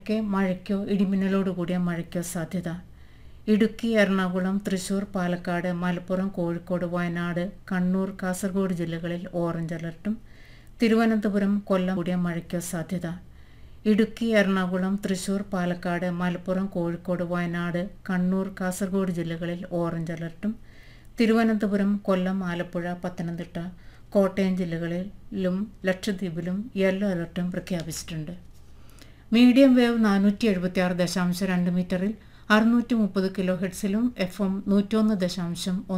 ഒക്കെ മഴയ്ക്കോ ഇടിമിന്നലോട് കൂടിയ മഴയ്ക്കോ സാധ്യത ഇടുക്കി എറണാകുളം തൃശൂർ പാലക്കാട് മലപ്പുറം കോഴിക്കോട് വയനാട് കണ്ണൂർ കാസർഗോഡ് ജില്ലകളിൽ ഓറഞ്ച് അലർട്ടും തിരുവനന്തപുരം കൊല്ലം കൂടിയ മഴയ്ക്കോ സാധ്യത ഇടുക്കി എറണാകുളം തൃശൂർ പാലക്കാട് മലപ്പുറം കോഴിക്കോട് വയനാട് കണ്ണൂർ കാസർഗോഡ് ജില്ലകളിൽ ഓറഞ്ച് അലർട്ടും തിരുവനന്തപുരം കൊല്ലം ആലപ്പുഴ പത്തനംതിട്ട കോട്ടയം ജില്ലകളിലും ലക്ഷദ്വീപിലും യെല്ലോ അലർട്ടും പ്രഖ്യാപിച്ചിട്ടുണ്ട് മീഡിയം വേവ് നാനൂറ്റി എഴുപത്തി ആറ് ദശാംശം രണ്ട് മീറ്ററിൽ അറുന്നൂറ്റി മുപ്പത് കിലോ ഹെഡ്സിലും എഫ് എം നൂറ്റൊന്ന് ദശാംശം